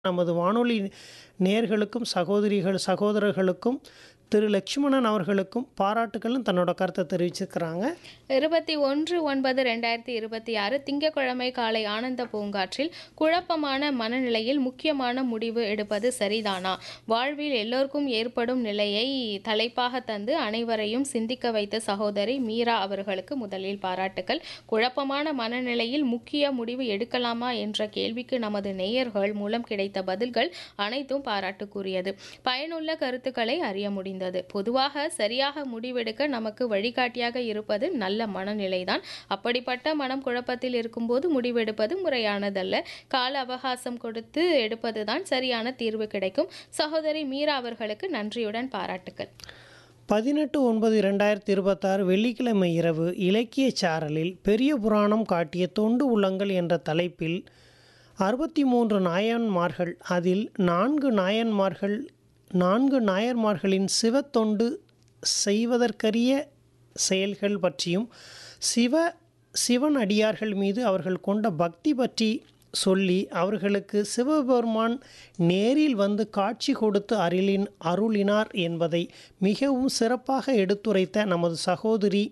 நமது வானொலி நேயர்களுக்கும் சகோதரிகள் சகோதரர்களுக்கும் திரு லட்சுமணன் அவர்களுக்கும் பாராட்டுகளும் தன்னோட கருத்தை தெரிவிச்சிருக்கிறாங்க இருபத்தி ஒன்று ஒன்பது ரெண்டாயிரத்தி இருபத்தி ஆறு திங்கட்கிழமை காலை ஆனந்த பூங்காற்றில் குழப்பமான மனநிலையில் முக்கியமான முடிவு எடுப்பது சரிதானா வாழ்வில் எல்லோருக்கும் ஏற்படும் நிலையை தலைப்பாக தந்து அனைவரையும் சிந்திக்க வைத்த சகோதரி மீரா அவர்களுக்கு முதலில் பாராட்டுக்கள் குழப்பமான மனநிலையில் முக்கிய முடிவு எடுக்கலாமா என்ற கேள்விக்கு நமது நேயர்கள் மூலம் கிடைத்த பதில்கள் அனைத்தும் பாராட்டுக்குரியது பயனுள்ள கருத்துக்களை அறிய முடிந்தது பொதுவாக சரியாக முடிவெடுக்க நமக்கு வழிகாட்டியாக இருப்பது நல்ல மனநிலைதான் அப்படிப்பட்ட மனம் குழப்பத்தில் இருக்கும்போது முடிவெடுப்பது முறையானதல்ல கால அவகாசம் கொடுத்து எடுப்பதுதான் சரியான தீர்வு கிடைக்கும் சகோதரி மீரா அவர்களுக்கு நன்றியுடன் பாராட்டுக்கள் பதினெட்டு ஒன்பது இரண்டாயிரத்தி இருபத்தாறு வெள்ளிக்கிழமை இரவு இலக்கிய சாரலில் பெரிய புராணம் காட்டிய தொண்டு உள்ளங்கள் என்ற தலைப்பில் அறுபத்தி மூன்று நாயன்மார்கள் அதில் நான்கு நாயன்மார்கள் நான்கு நாயன்மார்களின் சிவத்தொண்டு செய்வதற்கரிய செயல்கள் பற்றியும் சிவ சிவன் அடியார்கள் மீது அவர்கள் கொண்ட பக்தி பற்றி சொல்லி அவர்களுக்கு சிவபெருமான் நேரில் வந்து காட்சி கொடுத்து அருளின் அருளினார் என்பதை மிகவும் சிறப்பாக எடுத்துரைத்த நமது சகோதரி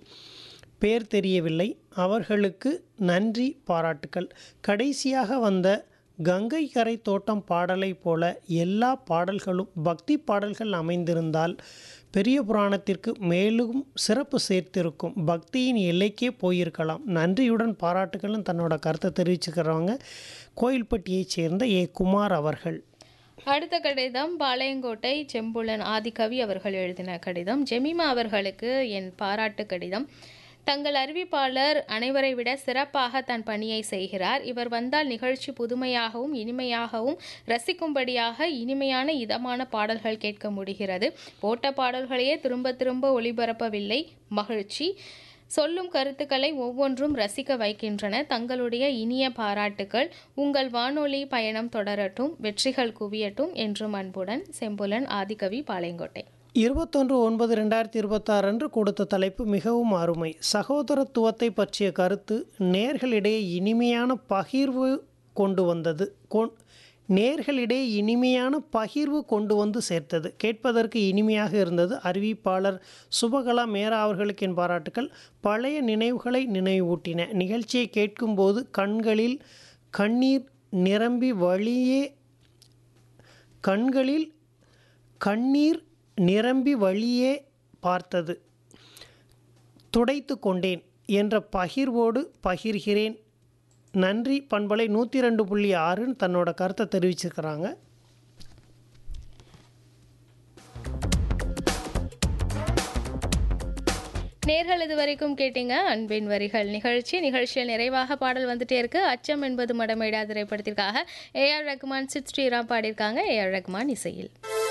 பேர் தெரியவில்லை அவர்களுக்கு நன்றி பாராட்டுக்கள் கடைசியாக வந்த கங்கை கரை தோட்டம் பாடலைப் போல எல்லா பாடல்களும் பக்தி பாடல்கள் அமைந்திருந்தால் பெரிய புராணத்திற்கு மேலும் சிறப்பு சேர்த்திருக்கும் பக்தியின் எல்லைக்கே போயிருக்கலாம் நன்றியுடன் பாராட்டுகளும் தன்னோட கருத்தை தெரிவிச்சுக்கிறவங்க கோயில்பட்டியைச் சேர்ந்த ஏ குமார் அவர்கள் அடுத்த கடிதம் பாளையங்கோட்டை செம்புலன் ஆதிகவி அவர்கள் எழுதின கடிதம் ஜெமிமா அவர்களுக்கு என் பாராட்டு கடிதம் தங்கள் அறிவிப்பாளர் அனைவரை விட சிறப்பாக தன் பணியை செய்கிறார் இவர் வந்தால் நிகழ்ச்சி புதுமையாகவும் இனிமையாகவும் ரசிக்கும்படியாக இனிமையான இதமான பாடல்கள் கேட்க முடிகிறது போட்ட பாடல்களையே திரும்ப திரும்ப ஒளிபரப்பவில்லை மகிழ்ச்சி சொல்லும் கருத்துக்களை ஒவ்வொன்றும் ரசிக்க வைக்கின்றன தங்களுடைய இனிய பாராட்டுக்கள் உங்கள் வானொலி பயணம் தொடரட்டும் வெற்றிகள் குவியட்டும் என்றும் அன்புடன் செம்புலன் ஆதிகவி பாளையங்கோட்டை இருபத்தொன்று ஒன்பது ரெண்டாயிரத்தி இருபத்தாறு அன்று கொடுத்த தலைப்பு மிகவும் அருமை சகோதரத்துவத்தை பற்றிய கருத்து நேர்களிடையே இனிமையான பகிர்வு கொண்டு வந்தது கொ- நேர்களிடையே இனிமையான பகிர்வு கொண்டு வந்து சேர்த்தது கேட்பதற்கு இனிமையாக இருந்தது அறிவிப்பாளர் சுபகலா மேரா அவர்களுக்கு என் பாராட்டுக்கள் பழைய நினைவுகளை நினைவூட்டின நிகழ்ச்சியை கேட்கும்போது கண்களில் கண்ணீர் நிரம்பி வழியே கண்களில் கண்ணீர் நிரம்பி வழியே பார்த்தது துடைத்து கொண்டேன் என்ற பகிர்வோடு பகிர்கிறேன் நன்றி பண்பலை நூற்றி ரெண்டு புள்ளி ஆறுன்னு தன்னோட கருத்தை தெரிவிச்சிருக்கிறாங்க நேர்கள் இது வரைக்கும் கேட்டீங்க அன்பின் வரிகள் நிகழ்ச்சி நிகழ்ச்சியில் நிறைவாக பாடல் வந்துட்டே இருக்கு அச்சம் என்பது மடமேடா திரைப்படத்திற்காக ஏஆர் ரகுமான் சித் ஸ்ரீராம் பாடியிருக்காங்க ஏஆர் ரகுமான் இசையில்